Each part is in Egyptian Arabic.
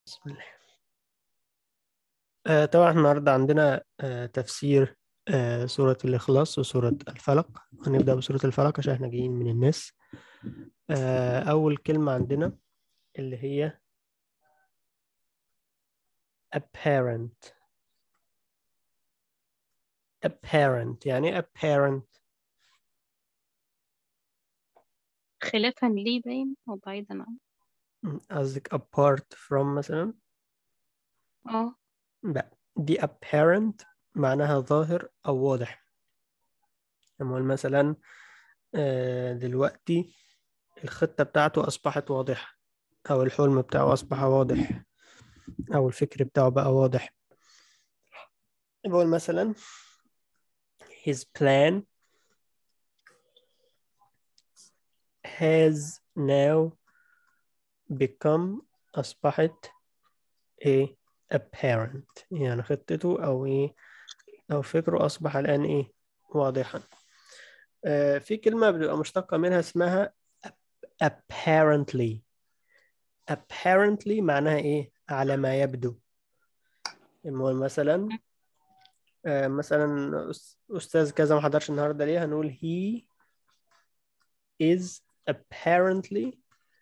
بسم الله آه طبعا النهاردة عندنا آه تفسير آه سورة الإخلاص وسورة الفلق هنبدأ بسورة الفلق عشان احنا جايين من الناس آه أول كلمة عندنا اللي هي apparent apparent يعني إيه apparent خلافا ليه باين أو بعيدا عنه قصدك apart from مثلا اه لا دي apparent معناها ظاهر أو واضح نقول مثلا آه، دلوقتي الخطة بتاعته أصبحت واضحة أو الحلم بتاعه أصبح واضح أو الفكر بتاعه بقى واضح بقول مثلا his plan has now become أصبحت إيه apparent يعني خطته أو إيه أو فكره أصبح الآن إيه واضحا آه في كلمة بتبقى مشتقة منها اسمها apparently apparently معناها إيه على ما يبدو نقول مثلا آه مثلا أس- أستاذ كذا ما حضرش النهاردة ليه هنقول he is apparently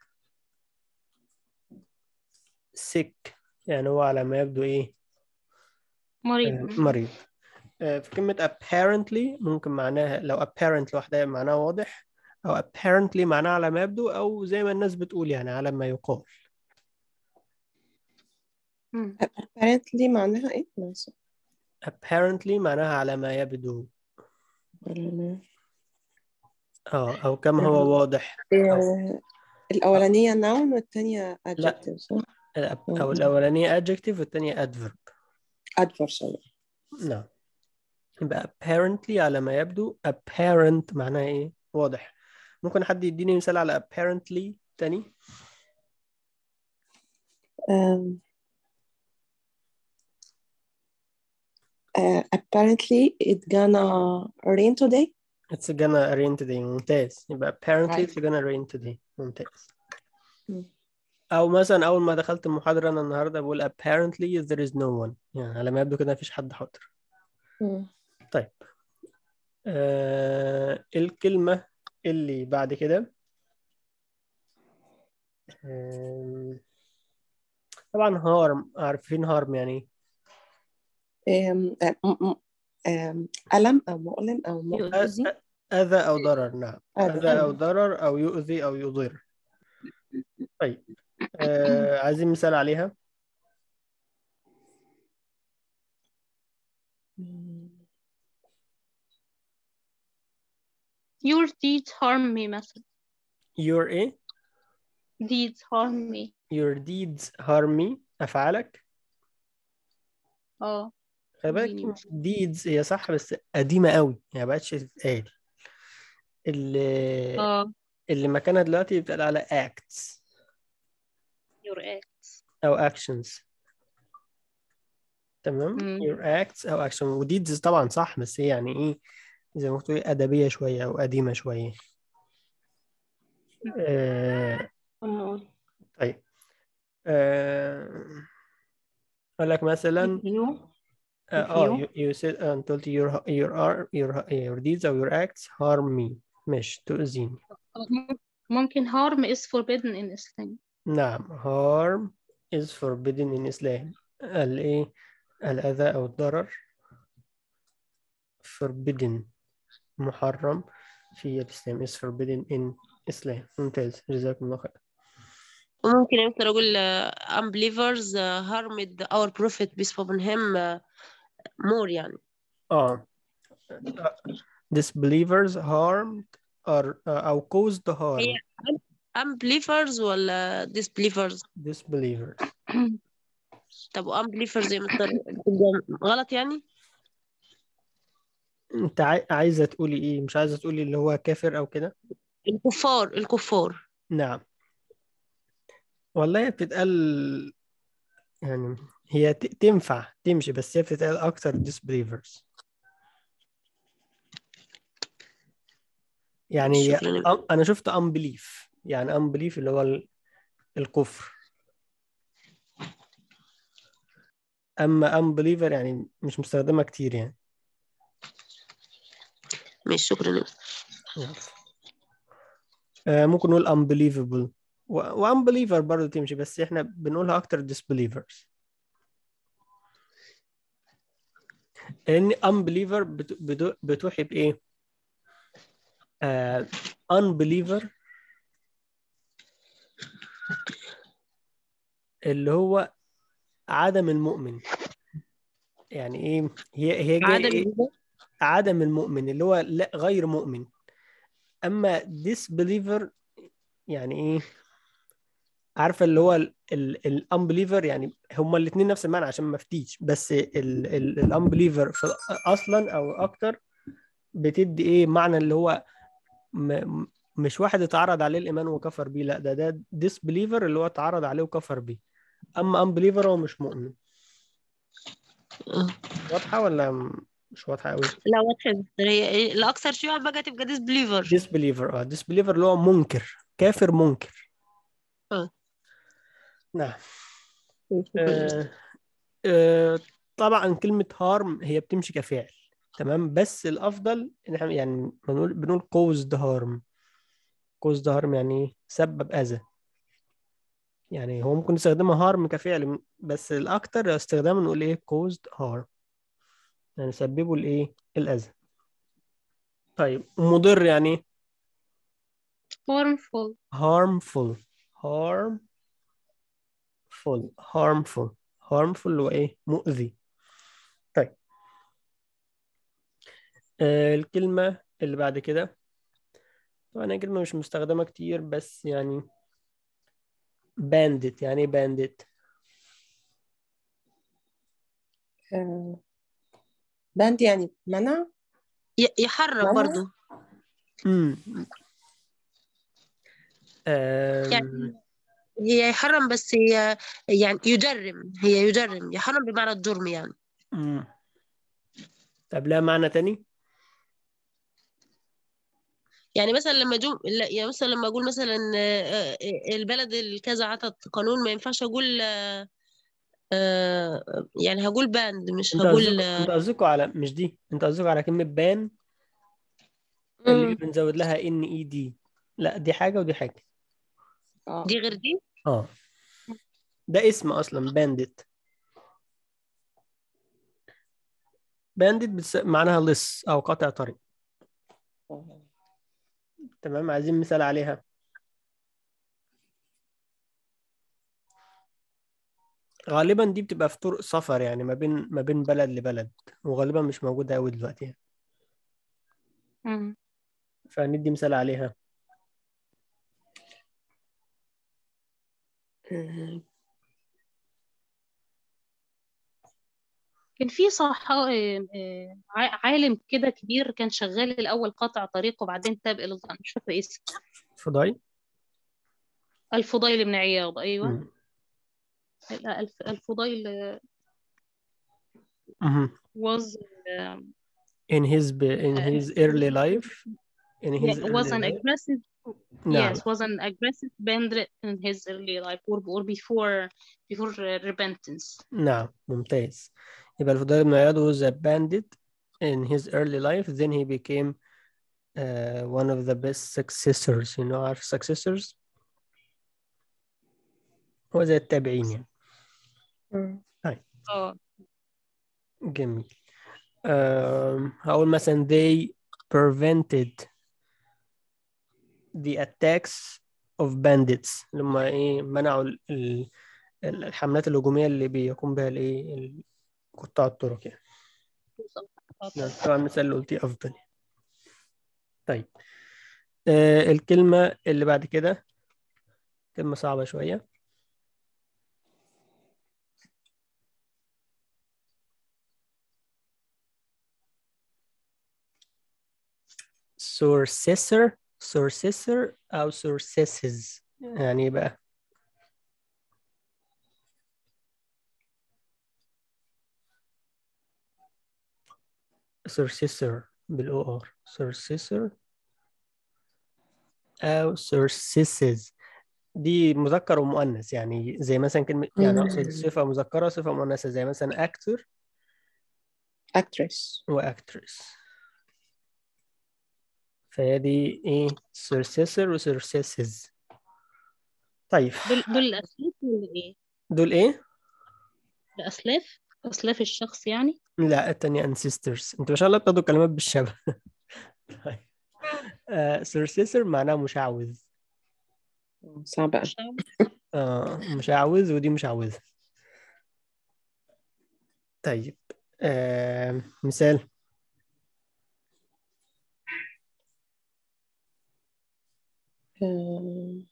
sick يعني هو على ما يبدو إيه آه، مريض مريض آه، في كلمة apparently ممكن معناها لو apparent لوحدها معناها واضح أو apparently معناها على ما يبدو أو زي ما الناس بتقول يعني على ما يقال مم. apparently معناها ايه؟ ناسا apparently معناها على ما يبدو اه أو كم هو واضح أو, الأولانية noun والتانية لا. adjective صح؟ أو الأولانية adjective والتانية adverb adverb sorry نعم يبقى apparently على ما يبدو apparent معناها إيه واضح ممكن حد يديني مثال على apparently تاني um, uh, apparently it's gonna rain today It's gonna rain today ممتاز يبقى apparently Right. it's gonna rain today ممتاز مم. أو مثلا أول ما دخلت المحاضرة أنا النهاردة بقول apparently there is no one يعني على ما يبدو كده مفيش حد حاضر مم. طيب آه الكلمة اللي بعد كده آم، طبعا هارم عارفين هارم يعني إيه؟ um, um, um, um, ألم أو مؤلم أو مؤلم يؤذي أ- أذى أو ضرر نعم أذى. أذى أو ضرر أو يؤذي أو يضر طيب آه عايزين مثال عليها your deeds harm me مثلا your إيه deeds harm me your deeds harm me أفعالك اه خلي بالك اديني كلمة deeds هي صح بس قديمة قوي يعني مبقتش تتقال اللي اه اللي مكانها دلوقتي بتقال على acts your acts أو actions تمام مم. your acts أو action و deeds طبعا صح بس هي يعني إيه زي ما تقولي أدبية شوية أو قديمة شوية آه طيب آه أقول لك مثلا you اه If آه، you- you, you said uh, until your your are your your deeds or your acts harm me مش تؤذيني ممكن harm is forbidden in Islam نعم harm is forbidden in Islam الإيه الأذى أو الضرر forbidden محرم في الإسلام is forbidden in Islam ممتاز جزاكم الله خير وممكن مثلا أقول uh, unbelievers uh, harmed our prophet peace upon him uh, more يعني آه disbelievers harmed or uh, أو caused harm هي unbelievers ولا disbelievers disbelievers طب unbelievers زي مثلا تبقى غلط يعني أنت عاي- عايزة تقولي إيه مش عايزة تقولي اللي هو كافر أو كده الكفار الكفار نعم والله هي بتتقال يعني هي ت- تنفع تمشي بس هي بتتقال أكتر disbelievers يعني هي شكراً. أم- أنا شفت unbelief يعني unbelief اللي هو ال- الكفر اما unbeliever يعني مش مستخدمة كتير يعني ماشي شكرا آه، ممكن نقول unbelievable و و unbeliever برضه تمشي بس احنا بنقولها اكتر disbelievers لان unbeliever بت... بت... بتوحي بايه آه... unbeliever اللي هو عدم المؤمن يعني ايه هي هي جايه عدم ايه الوجود. عدم المؤمن اللي هو لا غير مؤمن اما disbeliever يعني ايه عارفه اللي هو الانبليفر يعني هما الاثنين نفس المعنى عشان ما افتيش بس الانبليفر اصلا او اكتر بتدي ايه معنى اللي هو م م- مش واحد اتعرض عليه الايمان وكفر بيه لا ده ده disbeliever اللي هو اتعرض عليه وكفر بيه اما unbeliever هو مش مؤمن آه. واضحه ولا م- مش واضحه قوي لا واضحة هي إيه، الأكثر شيوعا بقى تبقى disbeliever disbeliever اه disbeliever اللي هو منكر كافر منكر اه. نعم آه، آه، طبعا كلمة هارم هي بتمشي كفعل تمام بس الأفضل إن احنا يعني بنقول بنقول caused harm caused harm يعني إيه؟ سبب أذى يعني هو ممكن نستخدمها harm كفعل بس الأكتر استخداما نقول إيه caused harm يعني سببوا الإيه الأذى طيب مضر يعني إيه؟ harmful harmful harmful harmful harmful اللي هو ايه مؤذي طيب آه الكلمة اللي بعد كده طبعا هي كلمة مش مستخدمة كتير بس يعني bandit يعني ايه bandit آه، باند يعني منع ي- يحرم منع؟ برضو امم آم، يعني هي يحرم بس هي يعني يجرم هي يجرم يحرم بمعنى الجرم يعني مم. طب لها معنى تاني يعني مثلا لما جو لا، يعني مثلا لما اقول مثلا آه، آه، البلد الكذا عطت قانون ما ينفعش اقول آه، آه، يعني هقول باند مش انت هقول قصدك انت قصدكوا على مش دي انت قصدك على كلمة بان اللي مم. بنزود لها ان اي دي لا دي حاجة ودي حاجة اه دي غير دي اه ده اسم اصلا باندت باندت بتس... معناها لص او قاطع طريق آه. تمام عايزين مثال عليها غالبا دي بتبقى في طرق سفر يعني ما بين ما بين بلد لبلد وغالبا مش موجودة قوي دلوقتي يعني. مم. فندي مثال عليها آه، كان في صح آه، آه، ع- عالم كده كبير كان شغال الأول قاطع طريق وبعدين تاب إلى الله مش فاكرة اسمه فضاي الفضيل بن عياض أيوه مم. لا الف- الفضيل آه، مهم. was آه، in his b- in his early life in his yeah, was early an life aggressive نعم yes was an aggressive bandit in his early life or, or before before uh, repentance نعم ممتاز يبقى الفضيل بن عياض was a bandit in his early life then he became uh, one of the best successors you know عارف successors هو زي التابعين يعني مم. اه جميل um, هقول مثلا they prevented the attacks of bandits اللي هم ايه منعوا ال- ال- ال- الحملات الهجومية اللي بيقوم بها الايه ال- قطاع الطرق يعني نعم، طبعا المثال اللي قلتيه افضل طيب آه الكلمة اللي بعد كده كلمة صعبة شوية successor successor أو successes يعني إيه بقى successor بالأو آر successor أو successes دي مذكر ومؤنث يعني زي مثلا كلمة يعني أقصد مم. صفة مذكرة صفة مؤنثة زي مثلا actor actress وactress فهي دي إيه successor و successes طيب دول دول الأسلاف ولا إيه؟ دول إيه؟ الأسلاف أسلاف الشخص يعني لا التانية ancestors انتوا ما شاء الله بتاخدوا كلمات بالشبه طيب آه successor معناها مشعوذ صعبة مش عارف. آه مشعوذ ودي مشعوذة طيب آه مثال آه،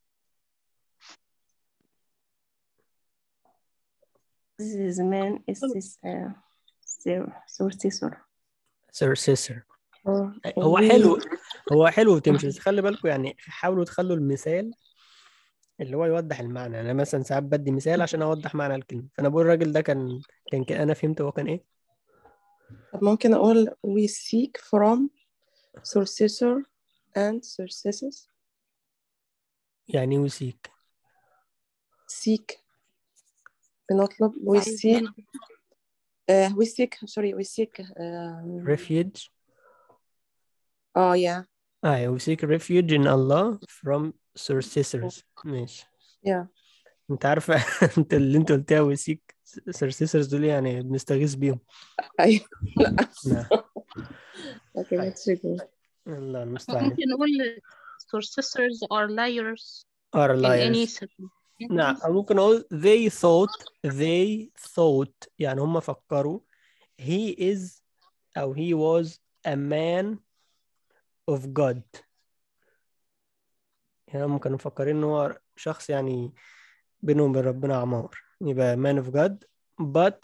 زمان is uh, successor successor آه، هو وي- حلو هو حلو وتمشي بس خلي بالكم يعني حاولوا تخلوا المثال اللي هو يوضح المعنى انا مثلا ساعات بدي مثال عشان اوضح معنى الكلمه فانا بقول الراجل ده كان كان كان انا فهمت هو كان ايه طب ممكن أقول we seek from successor and successes يعني ايه وسيك seek بنطلب we seek عايزين uh, we seek sorry we seek um, refuge اه yeah اه we seek refuge in Allah from successors ماشي yeah انت عارفه انت اللي انت قلتها we seek successors دول يعني بنستغيث بيهم أيوة نعم okay let's go الله المستعان ممكن نقول successors are liars are in any liars circumstances نعم أو ممكن أقول they thought they thought يعني هم فكروا he is أو he was a man of God يعني هم كانوا مفكرين إن هو شخص يعني بينهم وبين ربنا عمار يبقى man of God but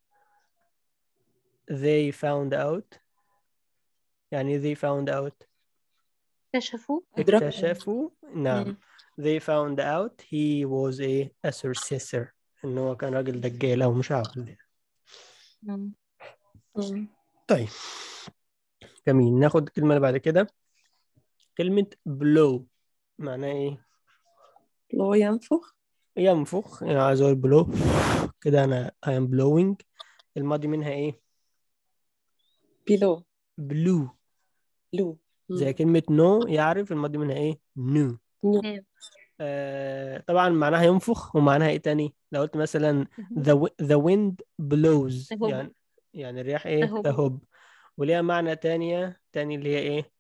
they found out يعني they found out اكتشفوا أدركوا. اكتشفوا نعم مم. they found out he was a, a successor إن هو كان راجل دجال أو مشعوذ مم. مم. طيب جميل ناخد الكلمة اللي بعد كده كلمة blow معناها ايه؟ لو ينفخ ينفخ يعني عايز اقول blow كده انا I am blowing الماضي منها ايه؟ below blue blue زي كلمة no يعرف الماضي منها ايه؟ new إيه. آه طبعا معناها ينفخ ومعناها ايه تاني؟ لو قلت مثلا the, wi- the wind blows تهب. يعني يعني الرياح ايه؟ تهب. تهب وليها معنى تانية تاني اللي هي ايه؟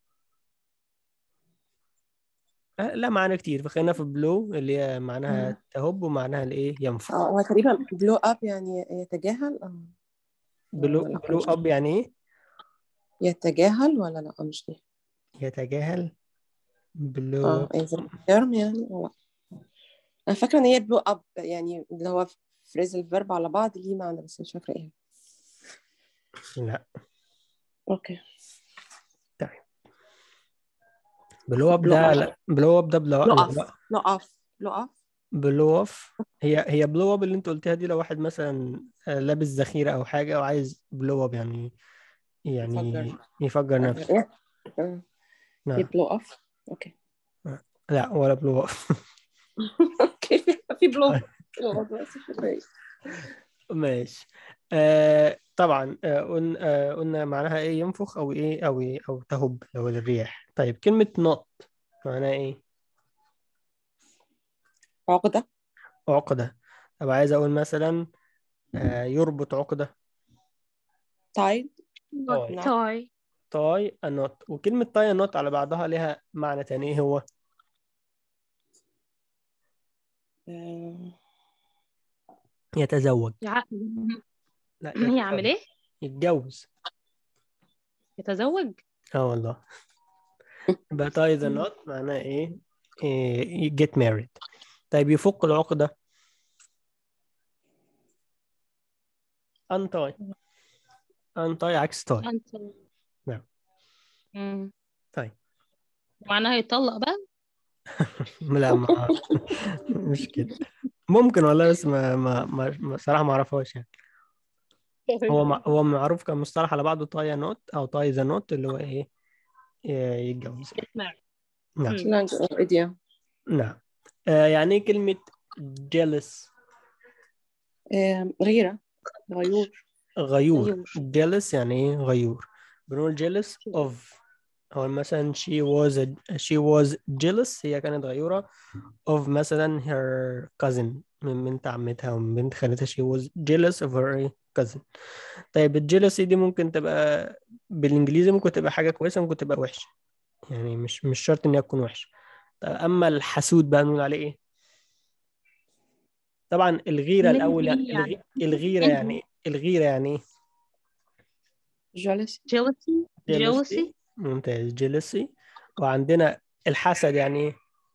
آه، لا معنى كتير فخلينا في بلو اللي هي معناها مم. تهب ومعناها الايه ينفخ اه هو تقريبا blow up يعني يتجاهل اه بلو لا، بلو مش اب يعني ايه يتجاهل ولا لا مش دي يتجاهل بلو اه is it term يعني لا انا فاكره ان هي blow up يعني اللي هو phrasal verb على بعض ليه معنى بس مش فاكره ايه لا اوكي بلو اب Blow ده up. لا بلو اب ده بلو blow لا off لا blow off blow off بلو اوف هي هي بلو اب اللي انت قلتها دي لو واحد مثلا آه، لابس ذخيره او حاجه او عايز بلو اب يعني يعني يفجر. يفجر نفسه ايه آه. هي نعم blow off اوكي لا ولا بلو اوف اوكي في blow blow بس مش فاكرة إيه. ماشي آه طبعا آه قلنا آه قلنا معناها ايه ينفخ او ايه او ايه او تهب لو الرياح طيب كلمة نط معناها ايه عقدة عقدة طب عايز اقول مثلا آه يربط عقدة tied طاي تاي طاي النط وكلمة طاي النط على بعضها لها معنى تاني ايه هو آه، يتزوج يع... لا يعمل ايه؟ يتجوز يتزوج اه والله يبقى tie the knot معناها ايه, إيه get married طيب يفك العقدة untie untie عكس tie انت نعم. مم. طيب. معناها يطلق بقى لا ما مش كده ممكن والله بس ما ما, ما ما- صراحة ما اعرفهاش يعني هو مع- هو معروف كمصطلح على بعضه تاي نوت او تاي ذا نوت اللي هو ايه إيه، يتجوز نعم. نعم مم. slang or idiom نعم آه يعني ايه كلمة jealous آه، غيرة غيور غيور غيور. jealous يعني ايه غيور بنقول jealous of أو مثلا she was a, she was jealous هي كانت غيورة of مثلا her cousin من بنت عمتها ومن بنت خالتها she was jealous of her cousin طيب الجيلسي دي ممكن تبقى بالإنجليزي ممكن تبقى حاجة كويسة ممكن تبقى وحشة يعني مش مش شرط إن هي تكون وحشة طيب أما الحسود بقى نقول عليه إيه؟ طبعا الغيرة اللي الأول هي يعني يعني- الغي- الغيرة يعني إيه؟ الغيرة يعني إيه؟ jealous jealousy Jealousy. jealousy ممتاز jealousy وعندنا الحسد يعني ايه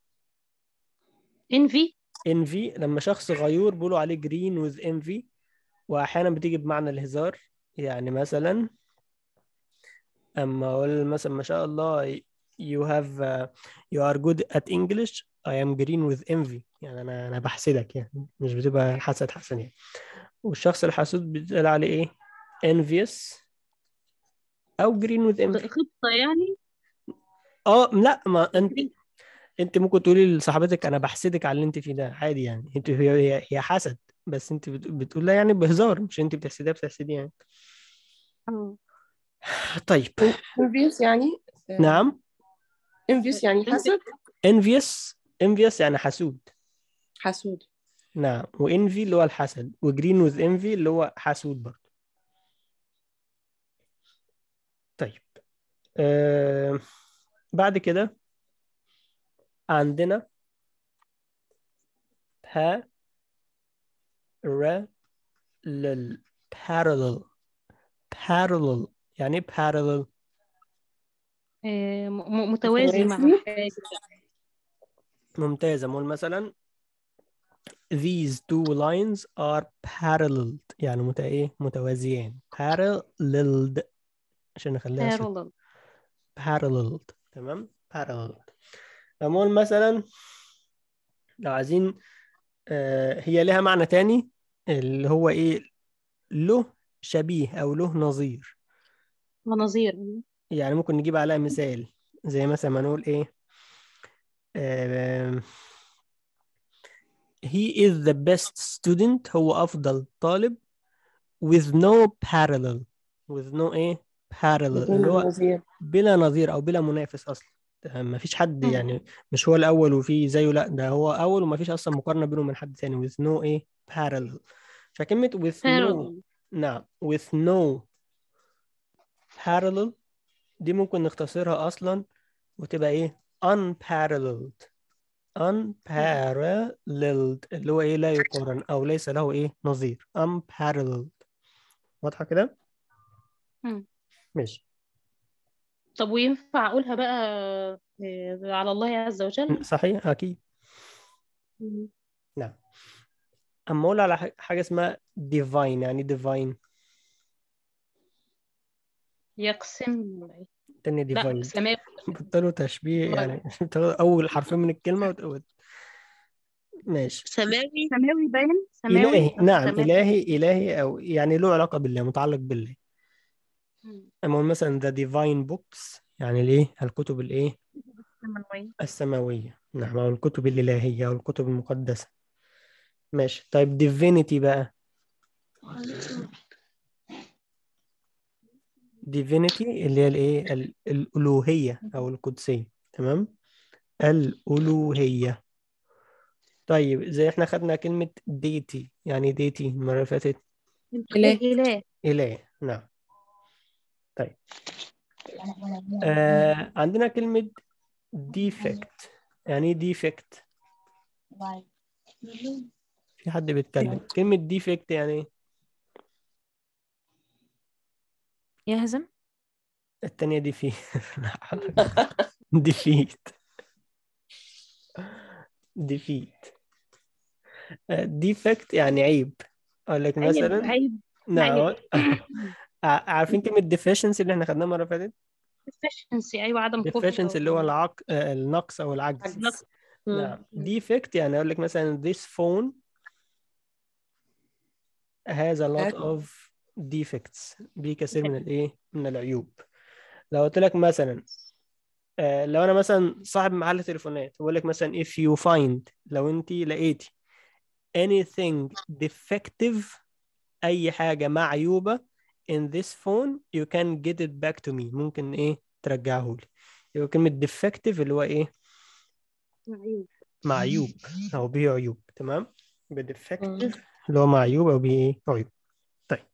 envy envy لما شخص غيور بيقولوا عليه green with envy واحيانا بتيجي بمعنى الهزار يعني مثلا اما اقول مثلا ما شاء الله you have uh, you are good at English I am green with envy يعني انا انا بحسدك يعني مش بتبقى حسد حسن يعني والشخص الحسود بيتقال عليه ايه envious او green with envy خطة يعني اه لا ما انت انت ممكن تقولي لصاحبتك انا بحسدك على اللي انت فيه ده عادي يعني انت هي هي, هي حسد بس انت بت- بتقول لها يعني بهزار مش انت بتحسديها بتحسديها يعني آه. طيب envious يعني آه، نعم envious يعني حسد envious envious يعني حسود حسود نعم وانفي اللي هو الحسد وجرين with envy اللي هو حسود برضه طيب آه بعد كده عندنا parallel parallel parallel يعني ايه parallel آه، م- م- متوازي مع متوازي. حاجة ممتازة نقول مثلا these two lines are paralleled يعني مت ايه متوازيان paralleled عشان نخليها ست parallel paralleled تمام paralleled نقول مثلا لو عايزين آه هي لها معنى تاني اللي هو ايه له شبيه او له نظير ونظير يعني ممكن نجيب عليها مثال زي مثلا ما نقول ايه آه he is the best student هو أفضل طالب with no parallel with no ايه parallel اللي هو نظير بلا نظير او بلا منافس اصلا ما فيش حد مم. يعني مش هو الاول وفي زيه لا ده هو اول وما فيش اصلا مقارنه بينه وبين حد ثاني with no ايه parallel فكلمه with no parallel نعم with no parallel دي ممكن نختصرها اصلا وتبقى ايه unparalleled unparalleled اللي هو ايه لا يقارن او ليس له ايه نظير unparalleled واضحه كده مم. ماشي طب وينفع أقولها بقى آه، على الله عز وجل صحيح اكيد مم. نعم اما اقول على ح- حاجه اسمها divine يعني divine يقسم تاني لا divine سماوي بطلوا تشبيه divine. يعني بتاخد اول حرفين من الكلمه وت... وت... ماشي سماوي سماوي باين سماوي الهي نعم سماوي. الهي الهي او يعني له علاقه بالله متعلق بالله مم. اما أقول مثلا the divine books يعني الايه الكتب الايه سماوي. السماويه نعم او الكتب الالهيه او الكتب المقدسه ماشي طيب divinity بقى divinity اللي هي الايه ال- الالوهيه او القدسيه تمام الالوهيه طيب زي احنا خدنا كلمه deity يعني deity المره اللي فاتت إله. إله اله نعم طيب آه عندنا كلمه defect يعني ايه defect في حد بيتكلم كلمه defect يعني ايه يهزم التانية دي في ديفيت ديفيت ديفكت يعني عيب اقول لك عيب مثلا عيب نعم ع- عارفين كلمة deficiency اللي احنا خدناها مرة فاتت deficiency أيوة عدم قدرة deficiency اللي هو العق... آه، النقص او العجز نقص. نعم defect يعني اقول لك مثلا this phone has a lot of defects بيه كثير من الايه من العيوب لو قلت لك مثلا آه لو انا مثلا صاحب محل تليفونات بقول لك مثلا if you find لو انت لقيتي anything defective اي حاجة معيوبة in this phone you can get it back to me ممكن ايه ترجعه لي يبقى كلمة defective اللي هو ايه معيوب معيوب او به عيوب تمام يبقى defective اللي هو معيوب او به ايه عيوب طيب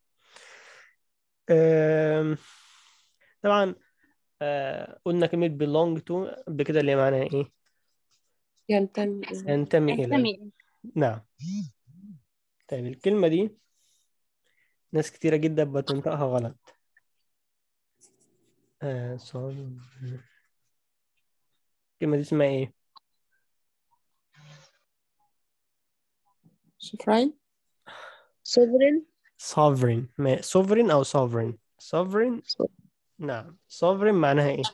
أم... طبعا آه قلنا كلمة belong to بكده اللي معناها ايه ينتمي ينتمي إلى ينتمي نعم طيب الكلمة دي ناس كتيرة جدا بتنطقها غلط آه صار الكلمة دي اسمها ايه شفراين sovereign sovereign ما sovereign أو sovereign sovereign نعم sovereign معناها ايه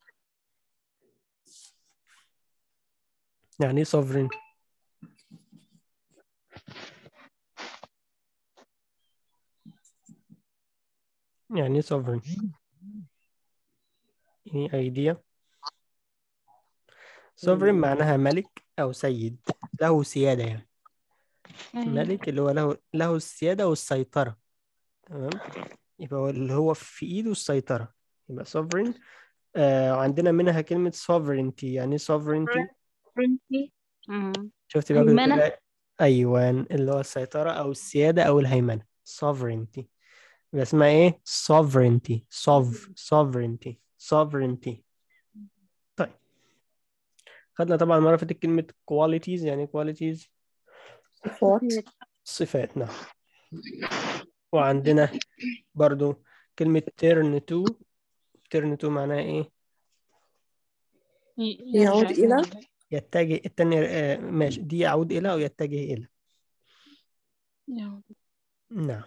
يعني ايه sovereign يعني ايه sovereign ايه idea sovereign معناها ملك أو سيد له سيادة يعني أيوة. ملك اللي هو له له السيادة والسيطرة تمام يبقى هو اللي هو في إيده السيطرة يبقى sovereign آه عندنا منها كلمة sovereignty يعني إيه sovereignty فرنسي مم. شفتي بقى كنت هيمنة. بتقولي أيوان اللي هو السيطرة أو السيادة أو الهيمنة sovereignty يبقى اسمها إيه sovereignty sov sovereignty sovereignty طيب خدنا طبعا مرة فاتت كلمة qualities يعني إيه qualities صفات صفات نعم وعندنا برضو كلمة turn to turn to معناها إيه ي- يعود يرجع إلى؟ يتجه التاني آه، ماشي دي يعود إلى أو يتجه إلى يعود. نعم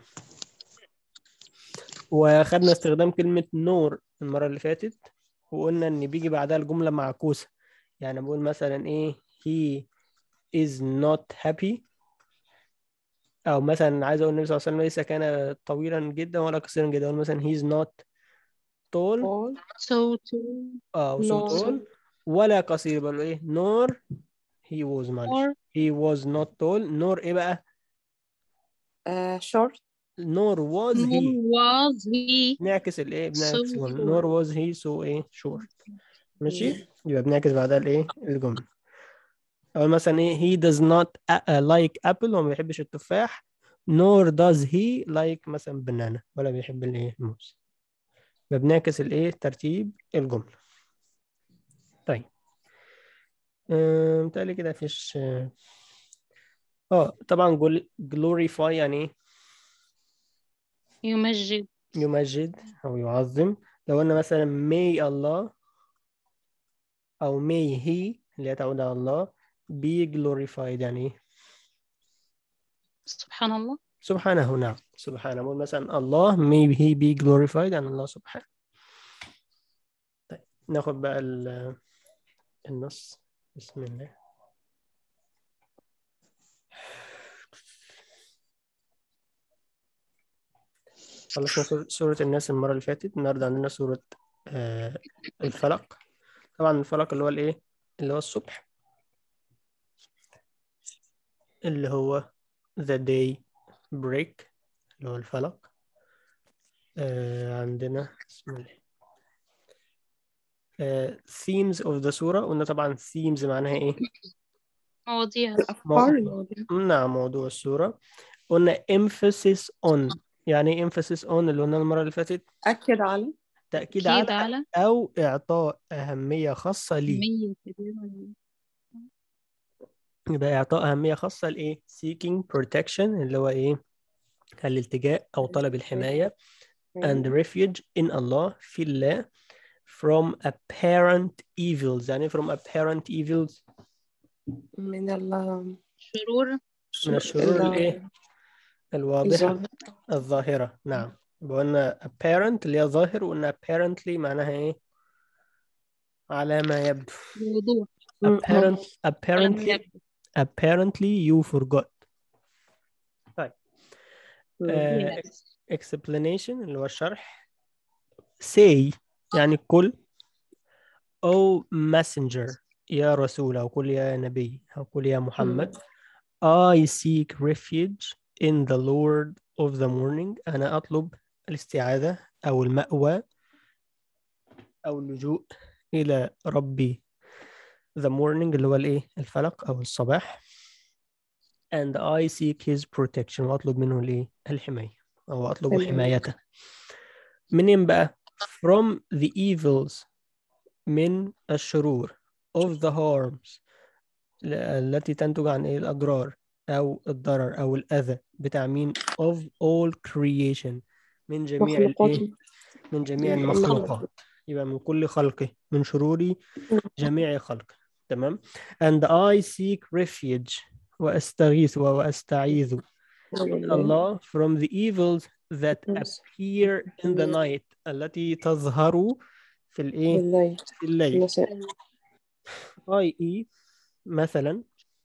وخدنا استخدام كلمة نور المرة اللي فاتت وقلنا إن بيجي بعدها الجملة معكوسة يعني بقول مثلا إيه he is not happy أو مثلا عايز أقول النبي صلى الله عليه وسلم ليس كان طويلا جدا ولا قصيرا جدا أقول مثلا he is not tall all So to أو so No. tall ولا قصير بقول له إيه nor he was معلش or he was not tall nor إيه بقى uh, short nor was nor he was he بنعكس الايه بنعكس So الجملة short. nor was he so ايه short ماشي يبقى بنعكس بعدها الايه الجملة أو مثلا ايه he does not a- uh, like apple هو ما بيحبش التفاح nor does he like مثلا banana ولا بيحب الايه الموز يبقى بنعكس الايه ترتيب الجملة طيب آه، متهيألي كده مفيش اه آه، طبعا جل- glorify يعني ايه يمجد يمجد أو يعظم لو قلنا مثلا may الله أو may he اللي هي تعود على الله be glorified يعني إيه؟ سبحان الله سبحانه نعم سبحانه نقول مثلا الله may he be glorified يعني الله سبحانه طيب ناخد بقى ال- النص بسم الله خلصنا سورة- سورة الناس المرة اللي فاتت النهاردة عندنا سورة آه، الفلق طبعا الفلق اللي هو الايه اللي هو الصبح اللي هو the day break اللي هو الفلق آه، عندنا بسم الله آه، themes of the سورة قلنا طبعا themes معناها ايه مواضيع الأفكار الموضوع نعم موضوع السورة قلنا emphasis on يعني ايه emphasis on اللي قلنا المرة اللي فاتت أكد على تأكيد أكيد على على أو إعطاء أهمية خاصة ليه مية كبيرة. يبقى إعطاء أهمية خاصة لإيه seeking protection اللي هو إيه الالتجاء أو طلب الحماية and refuge in Allah في الله from apparent evils يعني إيه from apparent evils من ال شرور من الشرور ال- الإيه الواضحة الظاهر. الظاهرة نعم يبقى قلنا apparent اللي هي ظاهر وقلنا apparently معناها إيه على ما يبدو بوضوح م- apparent على ما apparently يبدو. apparently you forgot طيب م- آه، Yes. explanation اللي هو الشرح say يعني كل O messenger يا رسول أو قل يا نبي أو قل يا محمد I seek refuge in the Lord of the morning أنا أطلب الاستعاذة أو المأوى أو اللجوء إلى ربي the morning اللي هو الإيه الفلق أو الصباح and I seek his protection وأطلب منه الإيه الحماية أو أطلب تمام. حمايته منين بقى from the evils من الشرور of the harms ل- التي تنتج عن إيه الأضرار أو الضرر أو الأذى بتاع مين of all creation من جميع مخلوقات الإيه من جميع من المخلوقات يبقى من كل خلقه من شرور جميع خلقه تمام and I seek refuge وأستغيث وأستعيذ من الله from the evils that Yes. appear in the night التي تظهر في الإيه بالله في الليل المساء i.e. مثلا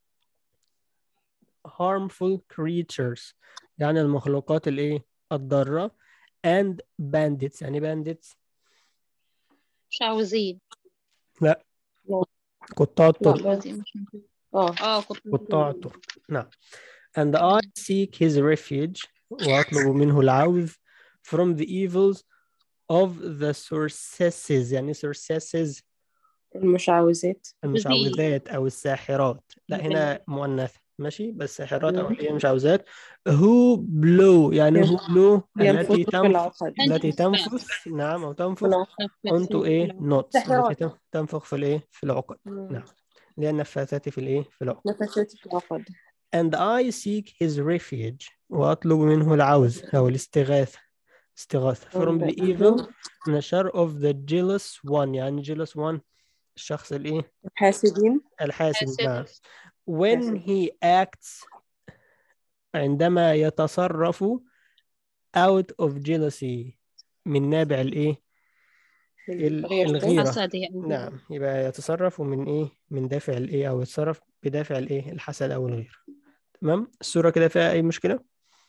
harmful creatures يعني المخلوقات الايه الضارة and bandits يعني bandits مش عاوزين لا لا. قطاع لا الطرق عاوزين مش عاوزين. اه اه كنت قطاع الطرق نعم and I seek his refuge وأطلب منه العوذ from the evils of the sources يعني sources المشعوذات المشعوذات أو الساحرات لا هنا مؤنث ماشي بس ساحرات أو مم. اللي هي مشعوذات who blow يعني who blow التي ينفث في تنفث العقد التي تنفث نعم أو تنفث العقد. onto إيه knots ساحرات. التي تن- تنفخ في الإيه في العقد نعم. اللي هي النفاثات في الإيه في العقد نفثت في العقد and I seek his refuge وأطلب منه العوذ أو الاستغاثة استغاثة from the evil من الشر of the jealous one يعني jealous one الشخص الإيه حاسدين الحاسد حاسد. نعم when he acts عندما يتصرف out of jealousy من نابع الإيه ال- الغيرة حسد يعني نعم يبقى يتصرف من إيه من دافع الإيه أو يتصرف بدافع الإيه الحسد أو الغيرة تمام الصورة كده فيها أي مشكلة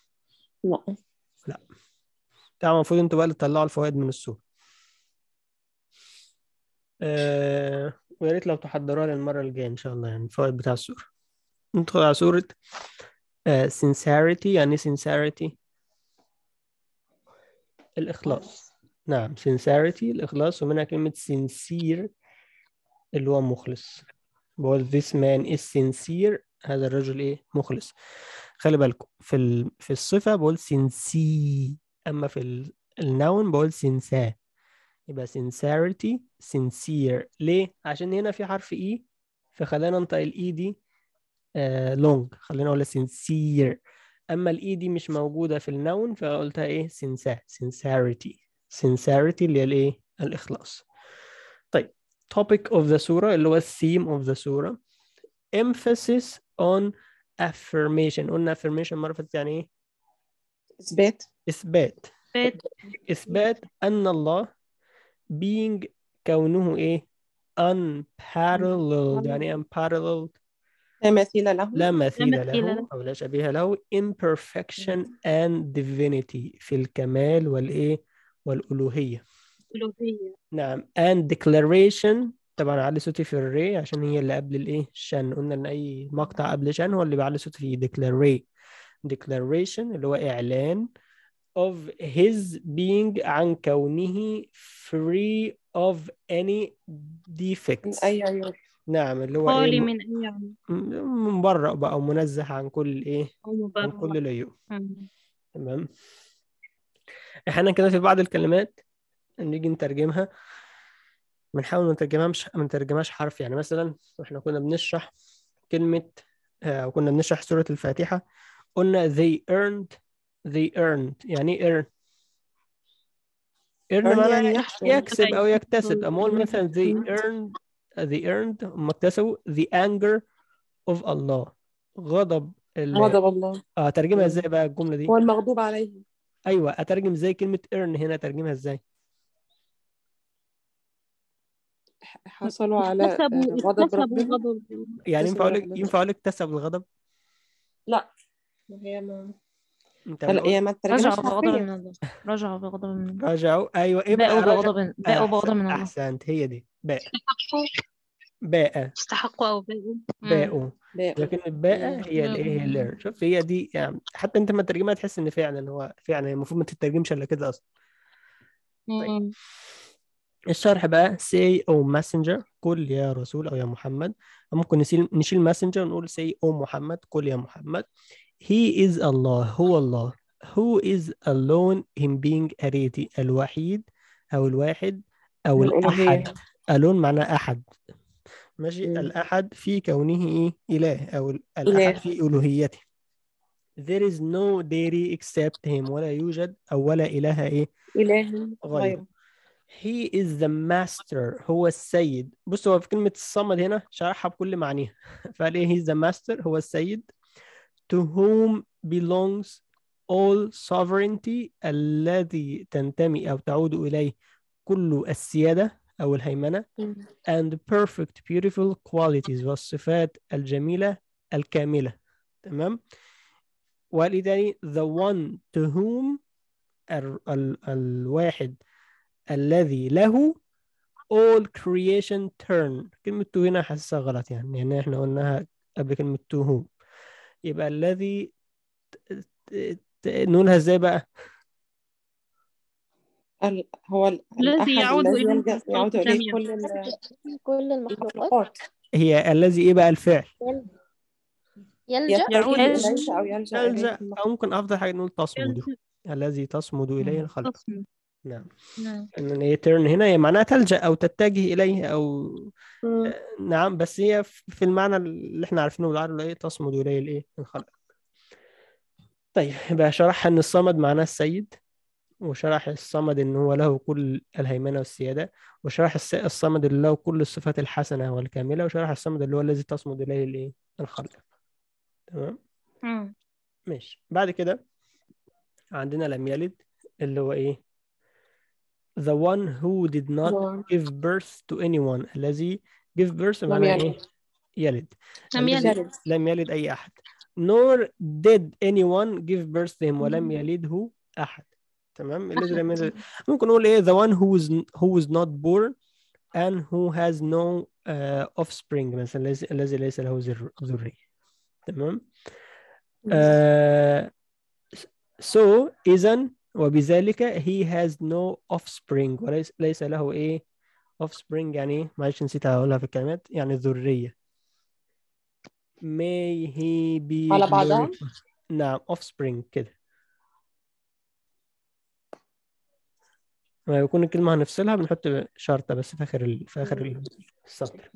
لا طبعا المفروض انتوا بقى اللي تطلعوا الفوائد من الصورة آه ويا ريت لو تحضروها للمرة الجاية إن شاء الله يعني الفوائد بتاع الصورة ندخل على صورة آه sincerity يعني sincerity الإخلاص نعم sincerity الإخلاص ومنها كلمة sincere اللي هو مخلص بقول this man is sincere هذا الرجل إيه مخلص خلي بالكم في ال... في الصفة بقول sincere أما في ال... النون بقول sincere يبقى sincerity sincere ليه؟ عشان هنا في حرف E فخلينا ننطق الإي دي آه long خلينا نقول sincere أما الإي دي مش موجودة في النون فقلتها إيه sincere sincerity sincerity اللي هي الإيه الإخلاص طيب topic of the سورة اللي هو theme of the سورة emphasis on affirmation قلنا affirmation مرة فاتت يعني إيه اثبات إثبات بيت إثبات أن الله being كونه إيه unparalleled يعني unparalleled لا مثيل له لا مثيل مثيل له له. أو لا شبيه له imperfection and divinity في الكمال والإيه والألوهية ألوهية نعم and declaration طبعا علي صوتي في الري عشان هي اللي قبل الايه الشن قلنا ان اي مقطع قبل شن هو اللي بعلي صوتي فيه declare declaration اللي هو اعلان of his being عن كونه free of any defects اي عيوب نعم اللي هو خالي ايه من أي عمل م- مبرأ بقى ومنزه عن كل الايه أو عن مبرر كل العيوب مم. تمام احيانا كده في بعض الكلمات نيجي نترجمها بنحاول ما نترجمهاش ما نترجمهاش حرف يعني مثلا واحنا كنا بنشرح كلمة آه، او كنا بنشرح سورة الفاتحة قلنا they earned they earned يعني ايه earn earn earn معناها يعني يحصل. يكسب او يكتسب اما اقول مم. مثلا they earned they earned هم اكتسبوا the anger of Allah غضب ال... غضب الله اه اترجمها ازاي بقى الجملة دي هو المغضوب عليه ايوه اترجم ازاي كلمة earn هنا اترجمها ازاي حصلوا على آه، اكتسبوا غضب اكتسبوا ربنا غضب يعني ينفع اقول لك ربنا. ينفع اقول لك اكتسب الغضب لا ما هي ما انت لا بقول- هي ما ترجمش رجعوا بغضب حرفيا من الله رجعوا بغضب من الله رجعوا ايوه ايه بقى باءوا رجعوا بغضب باءوا بغضب من الله احسنت هي دي باء استحقوا باء استحقوا او باقوا مم. باءوا باء لكن الباء مم. هي الايه هي اللير شوف هي دي يعني حتى انت ما ترجمها تحس ان فعلا هو فعلا المفروض ما تترجمش الا كده اصلا مم. الشرح بقى say او messenger قل يا رسول او يا محمد ممكن نشيل نشيل messenger ونقول say او محمد قل يا محمد he is Allah هو الله who is alone in being arity الوحيد او الواحد او الألوهية. الاحد alone معناه احد ماشي مم. الأحد في كونه إيه إله أو ال- الأحد إله. في ألوهيته there is no deity except him ولا يوجد أو ولا إله إيه إله غيره غيره he is the master هو السيد بص هو في كلمة الصمد هنا شرحها بكل معانيها فقال إيه he is the master هو السيد to whom belongs all sovereignty الذي تنتمي أو تعود إليه كل السيادة أو الهيمنة and perfect beautiful qualities والصفات الجميلة الكاملة تمام وقال إيه تاني the one to whom ال ال الواحد الذي له all creation turn كلمة to هنا حاسسها غلط يعني يعني احنا قلناها قبل كلمة to whom يبقى الذي ت- ت- ت- نقولها ازاي بقى ال- هو ال- الذي الأحد يعود الذي إليه يلجأ يعود الخلق إليه جميعا. كل ال- كل المخلوقات المخلوقات هي الذي ايه بقى الفعل يلجأ يعود يتجه إليه. إليه أو يلجأ إليه يلجأ المخلوق. أو ممكن أفضل حاجة نقول تصمد الذي تصمد إليه الخلق تصميم. نعم نعم ان هي تيرن هنا هي معناها تلجأ او تتجه اليه او مم. نعم بس هي في المعنى اللي احنا عارفينه بالعربي اللي هي تصمد اليه الايه الخلق طيب يبقى شرح ان الصمد معناه السيد وشرح الصمد ان هو له كل الهيمنه والسياده وشرح الس- الصمد اللي له كل الصفات الحسنه والكامله وشرح الصمد اللي هو الذي تصمد اليه الايه الخلق تمام مم. ماشي بعد كده عندنا لم يلد اللي هو ايه the one who did not هو give birth to anyone الذي give birth لم معناه يلد. ايه يلد لم الذي يلد يلد. لم يلد اي احد nor did anyone give birth to him ولم يلده احد تمام الذي لم يلد ممكن نقول ايه the one who is who is not born and who has no uh, offspring مثلا الذي الذي ليس له ذر- ذرية تمام آه so إذا وبذلك he has no offspring وليس ليس له إيه offspring يعني إيه معلش نسيت أقولها في الكلمات يعني ذرية may he be على بعضها؟ glorified. نعم offspring كده لما يكون الكلمة هنفصلها بنحط شرطة بس في آخر ال... في آخر السطر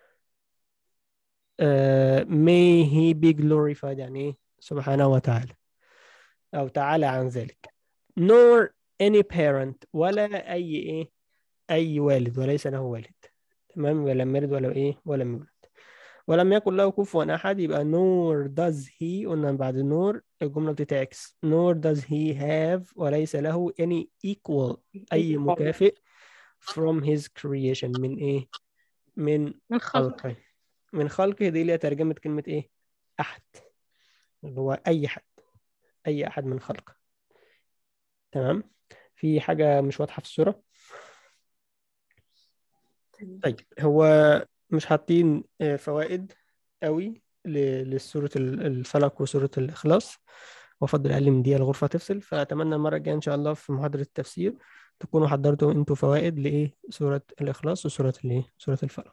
آه may he be glorified يعني إيه سبحانه وتعالى أو تعالى عن ذلك nor any parent ولا أي إيه أي والد وليس له والد تمام ولم يلد ولا إيه ولم يولد ولم يكن له كفوا أحد يبقى nor does he قلنا بعد nor الجملة بتتعكس nor does he have وليس له any equal أي مكافئ from his creation من إيه من من خلق خلقه من خلقه دي اللي هي ترجمة كلمة إيه أحد اللي هو أي حد أي أحد من خلقه تمام في حاجة مش واضحة في الصورة طيب هو مش حاطين آه، فوائد قوي ل- لسورة ال- الفلق وسورة الإخلاص وأفضل أقل من دقيقة الغرفة تفصل فأتمنى المرة الجاية إن شاء الله في محاضرة التفسير تكونوا حضرتوا أنتوا فوائد لإيه سورة الإخلاص وسورة الإيه سورة الفلق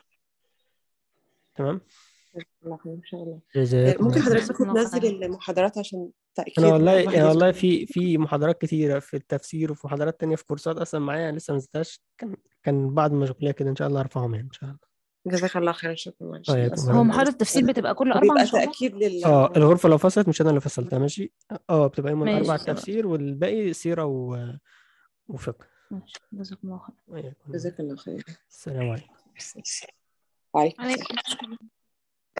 تمام الله خير ان شاء الله جزاكم ممكن الله خير. حضرتك جزاكم الله تنزل خير. المحاضرات عشان تأكيد انا والله الواحد يعني والله يظبط. في في محاضرات كتيره في التفسير وفي محاضرات تانية في كورسات اصلا معايا لسه ما نزلتهاش كان كان بعض مشغوليه كده ان شاء الله ارفعهم يعني ان شاء الله جزاك الله خير شكرا معلش طيب، للأسف. هو هو محاضرة التفسير بتبقى كل أربع وبيبقى إن شاء الله تأكيد لل اه الغرفه لو فصلت مش انا اللي فصلتها ماشي اه بتبقى يوم ماشي، الاربعاء تمام. التفسير والباقي سيره و... وفقه ماشي جزاكم الله خير وإياكم. جزاك الله خير السلام عليكم وعليكم عليكم السلام السلام